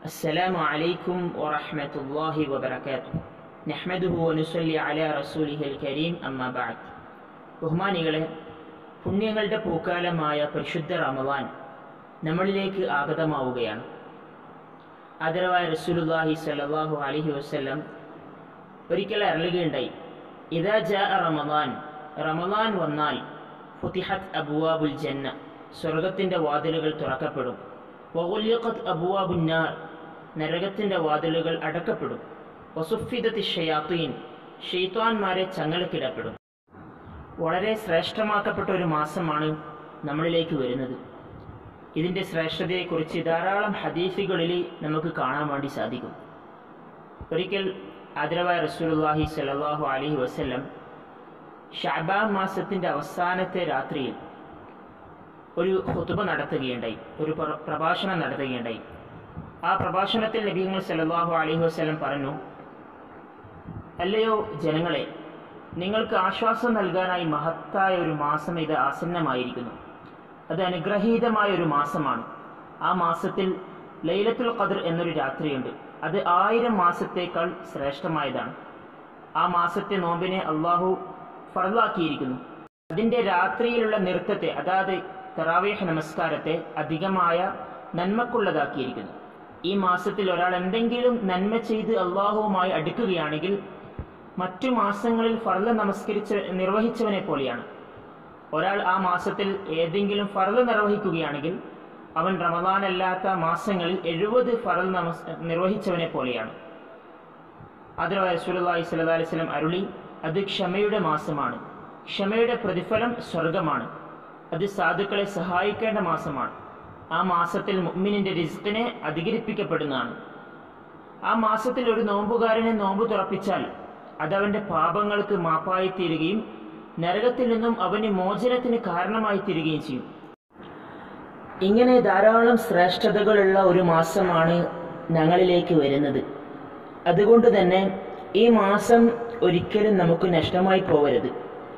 السلام عليكم ورحمة الله وبركاته نحمده ونصلي على رسوله الكريم أما بعد ബഹുമാനികളെ പുണ്യങ്ങളുടെ പൂക്കാലമായ പരിശുദ്ധ റമദാൻ നമ്മളിലേക്ക് ആഗതമാവുകയാണ് ആദരവായ റസൂലുല്ലാഹി സല്ലല്ലാഹു അലൈഹി വസല്ലം ഒരിക്കൽ അരളുകയുണ്ടായി ഇതാ ജാ റമദാൻ റമദാൻ വന്നാൽ ഫുതിഹത്ത് അബുവാബുൽ ജന്ന സ്വർഗത്തിൻ്റെ വാതിലുകൾ തുറക്കപ്പെടും വഗുല്യഖത്ത് അബുവാബുന്നാർ നരകത്തിൻ്റെ വാതിലുകൾ അടക്കപ്പെടും വസുഫിദത്തി ഷയാത്തീൻ ഷെയ്ത്താൻമാരെ ചങ്ങലക്കിടപ്പെടും വളരെ ശ്രേഷ്ഠമാക്കപ്പെട്ട ഒരു മാസമാണ് നമ്മളിലേക്ക് വരുന്നത് ഇതിൻ്റെ ശ്രേഷ്ഠതയെക്കുറിച്ച് ധാരാളം ഹദീസുകളിൽ നമുക്ക് കാണാൻ വേണ്ടി സാധിക്കും ഒരിക്കൽ ആദരവായ റസൂലുള്ളാഹി സ്വല്ലല്ലാഹു അലൈഹി വസല്ലം ഷഅബാൻ മാസത്തിൻ്റെ അവസാനത്തെ രാത്രിയിൽ ഒരു ഹുതുബ നടത്തുകയുണ്ടായി ഒരു പ്ര- പ്രഭാഷണം നടത്തുകയുണ്ടായി ആ പ്രഭാഷണത്തിൽ നബിങ്ങൾ സല്ലല്ലാഹു അലൈഹി വസല്ലം പറഞ്ഞു അല്ലയോ ജനങ്ങളെ നിങ്ങൾക്ക് ആശ്വാസം നൽകാനായി മഹത്തായ ഒരു മാസം ഇത് ആസന്നമായിരിക്കുന്നു അത് അനുഗ്രഹീതമായ ഒരു മാസമാണ് ആ മാസത്തിൽ ലൈലത്തുൽ ഖദർ എന്നൊരു രാത്രിയുണ്ട് അത് ആയിരം മാസത്തേക്കാൾ ശ്രേഷ്ഠമായതാണ് ആ മാസത്തെ നോമ്പിനെ അള്ളാഹു ഫറലാക്കിയിരിക്കുന്നു അതിൻ്റെ രാത്രിയിലുള്ള നൃത്തത്തെ അതായത് തറാവേഹ നമസ്കാരത്തെ അധികമായ നന്മക്കുള്ളതാക്കിയിരിക്കുന്നു ഈ മാസത്തിൽ ഒരാൾ എന്തെങ്കിലും നന്മ ചെയ്ത് അള്ളാഹുവുമായി അടുക്കുകയാണെങ്കിൽ മറ്റു മാസങ്ങളിൽ ഫർദ് നമസ്കരിച്ച നിർവഹിച്ചവനെ പോലെയാണ് ഒരാൾ ആ മാസത്തിൽ ഏതെങ്കിലും ഫർദ് നിർവഹിക്കുകയാണെങ്കിൽ അവൻ റമദാൻ അല്ലാത്ത മാസങ്ങളിൽ എഴുപത് ഫറൽ നമസ് നിർവഹിച്ചവനെ പോലെയാണ് ആദരവായ റസൂലുള്ളാഹി സ്വല്ലല്ലാഹി അലൈഹി വസല്ലം അരുളി അത് ക്ഷമയുടെ മാസമാണ് ക്ഷമയുടെ പ്രതിഫലം സ്വർഗമാണ് അത് സാധുക്കളെ സഹായിക്കേണ്ട മാസമാണ് ആ മാസത്തിൽ മുഅ്മിനിന്റെ റിസ്കിനെ അധികരിപ്പിക്കപ്പെടുന്നതാണ് ആ മാസത്തിൽ ഒരു നോമ്പുകാരനെ നോമ്പ് തുറപ്പിച്ചാൽ അതവന്റെ പാപങ്ങൾക്ക് മാപ്പായി തീരുകയും നരകത്തിൽ നിന്നും അവന് മോചനത്തിന് കാരണമായി തീരുകയും ചെയ്യും ഇങ്ങനെ ധാരാളം ശ്രേഷ്ഠതകളുള്ള ഒരു മാസമാണ് ഞങ്ങളിലേക്ക് വരുന്നത് അതുകൊണ്ട് തന്നെ ഈ മാസം ഒരിക്കലും നമുക്ക് നഷ്ടമായി പോകരുത്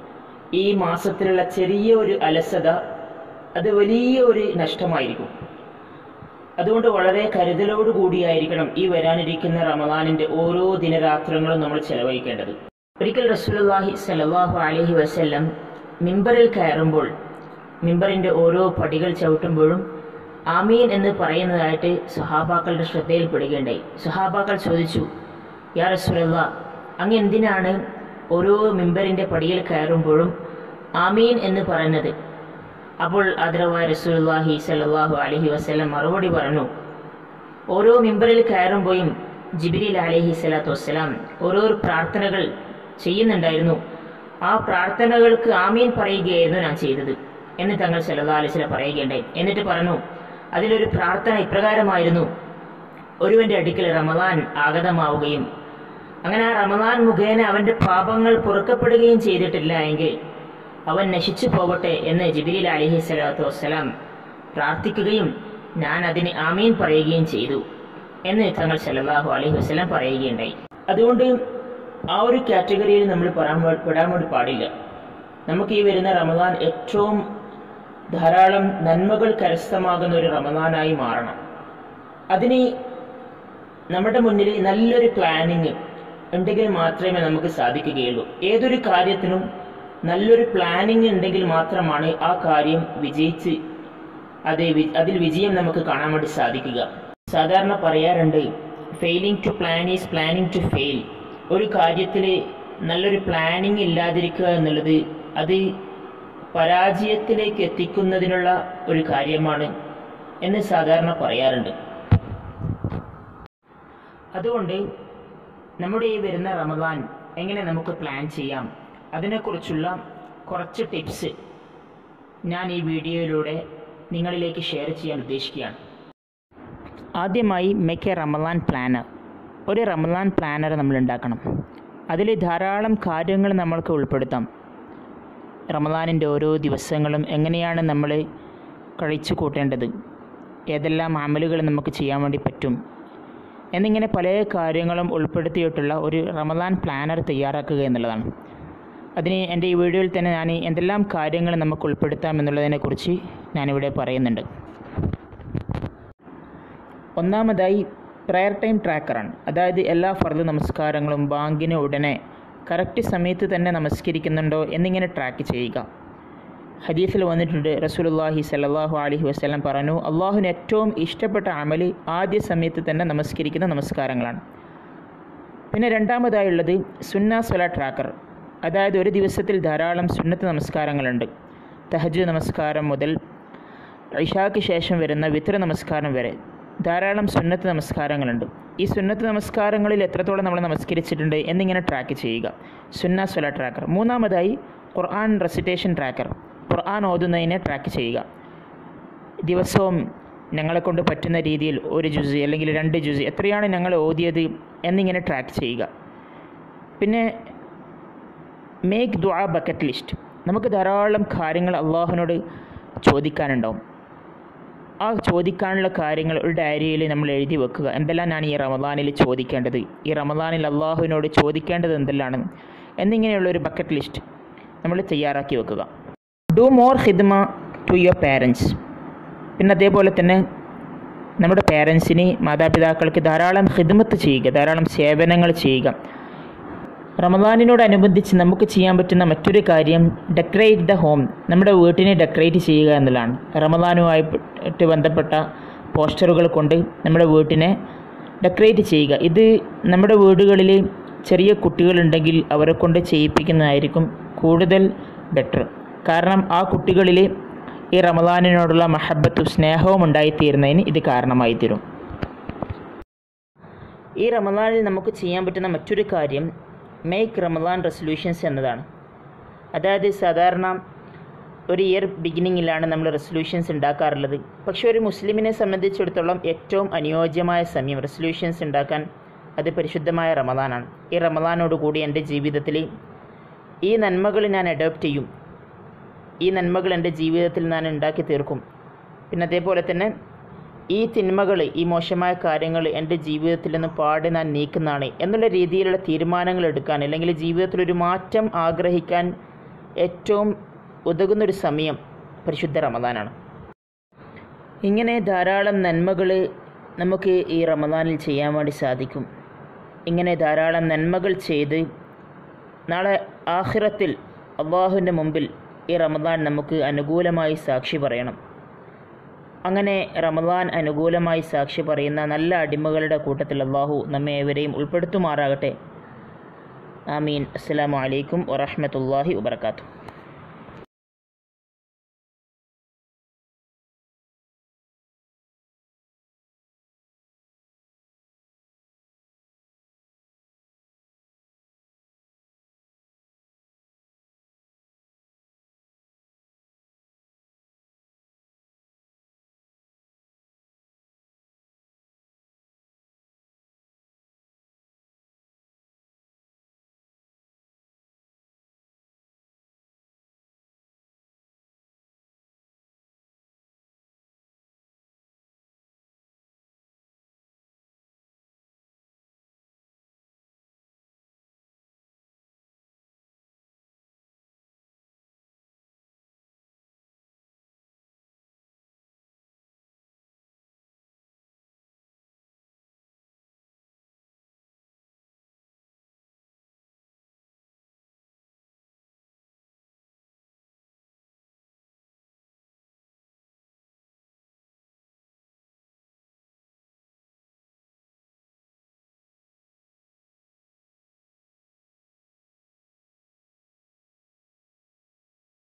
ഈ മാസത്തിലുള്ള ചെറിയ ഒരു അലസത അത് വലിയ ഒരു നഷ്ടമായിരിക്കും അതുകൊണ്ട് വളരെ കരുതലോടു കൂടിയായിരിക്കണം ഈ വരാനിരിക്കുന്ന റമദാനിന്റെ ഓരോ ദിനരാത്രങ്ങളും നമ്മൾ ചെലവഴിക്കേണ്ടത് ഒരിക്കൽ റസൂലുള്ളാഹി സ്വല്ലല്ലാഹു അലൈഹി വസല്ലം മിമ്പറിൽ കയറുമ്പോൾ മിമ്പറിന്റെ ഓരോ പടികൾ ചവിട്ടുമ്പോഴും ആമീൻ എന്ന് പറയുന്നതായിട്ട് സഹാബാക്കളുടെ ശ്രദ്ധയിൽപ്പെടുകയുണ്ടായി സഹാബാക്കൾ ചോദിച്ചു യാ റസൂലല്ല അങ്ങ് എന്തിനാണ് ഓരോ മിമ്പറിന്റെ പടിയിൽ കയറുമ്പോഴും ആമീൻ എന്ന് പറയുന്നത് അപ്പോൾ ആദരവായ റസൂലുള്ളാഹി സ്വല്ലല്ലാഹു അലൈഹി വസല്ലം മറുപടി പറഞ്ഞു ഓരോ മിമ്പറിൽ കയറുമ്പോഴും ജിബിരിൽ അലൈഹി സ്വലാത്തു വസ്സലാം ഓരോ പ്രാർത്ഥനകൾ ചെയ്യുന്നുണ്ടായിരുന്നു ആ പ്രാർത്ഥനകൾക്ക് ആമീൻ പറയുകയായിരുന്നു ഞാൻ ചെയ്തത് എന്ന് തങ്ങൾ സല്ലല്ലാഹു അലൈഹി വസല്ലം പറയുകയുണ്ടായി എന്നിട്ട് പറഞ്ഞു അതിലൊരു പ്രാർത്ഥന ഇപ്രകാരമായിരുന്നു ഒരുവന്റെ അടുക്കൽ റമദാൻ ആഗതമാവുകയും അങ്ങനെ ആ റമദാൻ മുഖേന അവന്റെ പാപങ്ങൾ പൊറുക്കപ്പെടുകയും ചെയ്തിട്ടില്ല എങ്കിൽ അവൻ നശിച്ചു പോകട്ടെ എന്ന് ജിബിരിൽ അലഹി സ്വലാത്തു വസ്സലാം പ്രാർത്ഥിക്കുകയും ഞാൻ അതിന് ആമീൻ പറയുകയും ചെയ്തു എന്ന് തങ്ങൾ സല്ലല്ലാഹു അലൈഹി വസ്സലാം പറയുകയുണ്ടായി അതുകൊണ്ട് ആ ഒരു കാറ്റഗറിയിൽ നമ്മൾ പെടാൻ വേ- പെടാൻ വേണ്ടി പാടില്ല നമുക്ക് ഈ വരുന്ന റമദാൻ ഏറ്റവും ധാരാളം നന്മകൾ കരസ്ഥമാകുന്ന ഒരു റമദാനായി മാറണം അതിന് നമ്മുടെ മുന്നിൽ നല്ലൊരു പ്ലാനിങ് ഉണ്ടെങ്കിൽ മാത്രമേ നമുക്ക് സാധിക്കുകയുള്ളൂ ഏതൊരു കാര്യത്തിനും നല്ലൊരു പ്ലാനിങ് ഉണ്ടെങ്കിൽ മാത്രമാണ് ആ കാര്യം വിജയിച്ച് അത് വി- അതിൽ വിജയം നമുക്ക് കാണാൻ വേണ്ടി സാധിക്കുക സാധാരണ പറയാറുണ്ട് failing to plan is planning to fail ഒരു കാര്യത്തിൽ നല്ലൊരു പ്ലാനിങ് ഇല്ലാതിരിക്കുക എന്നുള്ളത് അത് പരാജയത്തിലേക്ക് എത്തിക്കുന്നതിനുള്ള ഒരു കാര്യമാണ് എന്ന് സാധാരണ പറയാറുണ്ട് അതുകൊണ്ട് നമ്മുടെ ഈ വരുന്ന റമദാൻ എങ്ങനെ നമുക്ക് പ്ലാൻ ചെയ്യാം അതിനെക്കുറിച്ചുള്ള കുറച്ച് ടിപ്സ് ഞാൻ ഈ വീഡിയോയിലൂടെ നിങ്ങളിലേക്ക് ഷെയർ ചെയ്യാൻ ഉദ്ദേശിക്കുകയാണ് ആദ്യമായി മേക്ക് എ റമദാൻ പ്ലാനർ ഒരു റമദാൻ പ്ലാനർ നമ്മൾ ഉണ്ടാക്കണം അതിൽ ധാരാളം കാര്യങ്ങൾ നമ്മൾക്ക് ഉൾപ്പെടുത്താം റമദാനിൻ്റെ ഓരോ ദിവസങ്ങളും എങ്ങനെയാണ് നമ്മൾ കഴിച്ചു കൂട്ടേണ്ടത് ഏതെല്ലാം അമലുകൾ നമുക്ക് ചെയ്യാൻ വേണ്ടി പറ്റും എന്നിങ്ങനെ പല കാര്യങ്ങളും ഉൾപ്പെടുത്തിയിട്ടുള്ള ഒരു റമദാൻ പ്ലാനർ തയ്യാറാക്കുക എന്നുള്ളതാണ് അതിന് എൻ്റെ ഈ വീഡിയോയിൽ തന്നെ ഞാൻ എന്തെല്ലാം കാര്യങ്ങൾ നമുക്ക് ഉൾപ്പെടുത്താം എന്നുള്ളതിനെക്കുറിച്ച് ഞാനിവിടെ പറയുന്നുണ്ട് ഒന്നാമതായി പ്രയർ ടൈം ട്രാക്കറാണ് അതായത് എല്ലാ ഫർദ് നമസ്കാരങ്ങളും ബാങ്കിന് ഉടനെ കറക്റ്റ് സമയത്ത് തന്നെ നമസ്കരിക്കുന്നുണ്ടോ എന്നിങ്ങനെ ട്രാക്ക് ചെയ്യുക ഹദീസിൽ വന്നിട്ടുണ്ട് റസൂലുള്ളാഹി സല്ലല്ലാഹു അലൈഹി വസല്ലം പറഞ്ഞു അള്ളാഹുവിന് ഏറ്റവും ഇഷ്ടപ്പെട്ട അമല് ആദ്യ സമയത്ത് തന്നെ നമസ്കരിക്കുന്ന നമസ്കാരങ്ങളാണ് പിന്നെ രണ്ടാമതായുള്ളത് സുന്ന സ്വല ട്രാക്കർ അതായത് ഒരു ദിവസത്തിൽ ധാരാളം സുന്നത്ത് നമസ്കാരങ്ങളുണ്ട് തഹജ് നമസ്കാരം മുതൽ ഇഷാക്ക് ശേഷം വരുന്ന വിത്ര നമസ്കാരം വരെ ധാരാളം സുന്നത്ത് നമസ്കാരങ്ങളുണ്ട് ഈ സുന്നത്ത് നമസ്കാരങ്ങളിൽ എത്രത്തോളം നമ്മൾ നമസ്കരിച്ചിട്ടുണ്ട് എന്നിങ്ങനെ ട്രാക്ക് ചെയ്യുക സുന്ന സ്വല ട്രാക്കർ മൂന്നാമതായി ഖുർആൻ റെസിറ്റേഷൻ ട്രാക്കർ ഖുർആൻ ഓതുന്നതിനെ ട്രാക്ക് ചെയ്യുക ദിവസവും ഞങ്ങളെ കൊണ്ട് പറ്റുന്ന രീതിയിൽ ഒരു ജുസ് അല്ലെങ്കിൽ രണ്ട് ജുസ് എത്രയാണ് ഞങ്ങൾ ഓതിയത് എന്നിങ്ങനെ ട്രാക്ക് ചെയ്യുക പിന്നെ മേക്ക് ദുആ ബക്കറ്റ് ലിസ്റ്റ് നമുക്ക് ധാരാളം കാര്യങ്ങൾ അള്ളാഹുവിനോട് ചോദിക്കാനുണ്ടാവും ആ ചോദിക്കാനുള്ള കാര്യങ്ങൾ ഒരു ഡയറിയിൽ നമ്മൾ എഴുതി വെക്കുക എന്തെല്ലാമാണ് ഈ റമദാനിൽ ചോദിക്കേണ്ടത് ഈ റമദാനിൽ അള്ളാഹുവിനോട് ചോദിക്കേണ്ടത് എന്തെല്ലാണ് എന്നിങ്ങനെയുള്ള ഒരു ബക്കറ്റ് ലിസ്റ്റ് നമ്മൾ തയ്യാറാക്കി വെക്കുക ഡു മോർ ഹിദ്മ ടു യുവർ പാരൻസ് പിന്നെ അതേപോലെ തന്നെ നമ്മുടെ പേരൻസിന് മാതാപിതാക്കൾക്ക് ധാരാളം ഹിദ്മത്ത് ചെയ്യുക ധാരാളം സേവനങ്ങൾ ചെയ്യുക റമദാനിനോടനുബന്ധിച്ച് നമുക്ക് ചെയ്യാൻ പറ്റുന്ന മറ്റൊരു കാര്യം ഡെക്കറേറ്റ് ദ ഹോം നമ്മുടെ വീട്ടിനെ ഡെക്കറേറ്റ് ചെയ്യുക എന്നുള്ളതാണ് റമദാനുമായിട്ട് ബന്ധപ്പെട്ട പോസ്റ്ററുകൾ കൊണ്ട് നമ്മുടെ വീട്ടിനെ ഡെക്കറേറ്റ് ചെയ്യുക ഇത് നമ്മുടെ വീടുകളിൽ ചെറിയ കുട്ടികളുണ്ടെങ്കിൽ അവരെ കൊണ്ട് ചെയ്യിപ്പിക്കുന്നതായിരിക്കും കൂടുതൽ ബെറ്റർ കാരണം ആ കുട്ടികളിൽ ഈ റമദാനിനോടുള്ള മഹബത്തും സ്നേഹവും ഉണ്ടായിത്തീരുന്നതിന് ഇത് കാരണമായി തീരും ഈ റമദാനിൽ നമുക്ക് ചെയ്യാൻ പറ്റുന്ന മറ്റൊരു കാര്യം മേക്ക് റമദാൻ റെസൊല്യൂഷൻസ് എന്നതാണ് അതായത് സാധാരണ ഒരു ഇയർ ബിഗിനിങ്ങിലാണ് നമ്മൾ റെസൊല്യൂഷൻസ് ഉണ്ടാക്കാറുള്ളത് പക്ഷേ ഒരു മുസ്ലിമിനെ സംബന്ധിച്ചിടത്തോളം ഏറ്റവും അനുയോജ്യമായ സമയം റെസൊല്യൂഷൻസ് ഉണ്ടാക്കാൻ അത് പരിശുദ്ധമായ റമദാനാണ് ഈ റമദാനോടുകൂടി എൻ്റെ ജീവിതത്തിൽ ഈ നന്മകൾ ഞാൻ അഡോപ്റ്റ് ചെയ്യും ഈ നന്മകൾ എൻ്റെ ജീവിതത്തിൽ ഞാൻ ഉണ്ടാക്കി തീർക്കും പിന്നെ അതേപോലെ തന്നെ ഈ തിന്മകൾ ഈ മോശമായ കാര്യങ്ങൾ എൻ്റെ ജീവിതത്തിൽ നിന്ന് പാടെ ഞാൻ നീക്കുന്നതാണ് എന്നുള്ള രീതിയിലുള്ള തീരുമാനങ്ങൾ എടുക്കാൻ അല്ലെങ്കിൽ ജീവിതത്തിൽ ഒരു മാറ്റം ആഗ്രഹിക്കാൻ ഏറ്റവും ഉതകുന്നൊരു സമയം പരിശുദ്ധ റമദാനാണ് ഇങ്ങനെ ധാരാളം നന്മകൾ നമുക്ക് ഈ റമദാനിൽ ചെയ്യാൻ വേണ്ടി സാധിക്കും ഇങ്ങനെ ധാരാളം നന്മകൾ ചെയ്ത് നാളെ ആഖിറത്തിൽ അള്ളാഹുവിൻ്റെ മുമ്പിൽ ഈ റമദാൻ നമുക്ക് അനുകൂലമായി സാക്ഷി പറയണം അങ്ങനെ റമദാൻ അനുകൂലമായി സാക്ഷി പറയുന്ന നല്ല അടിമകളുടെ കൂട്ടത്തിൽ അള്ളാഹു നമ്മെ ഏവരെയും ഉൾപ്പെടുത്തുമാറാകട്ടെ ആമീൻ അസ്സലാമു അലൈക്കും വറഹ്മത്തുള്ളാഹി വബർക്കാത്തു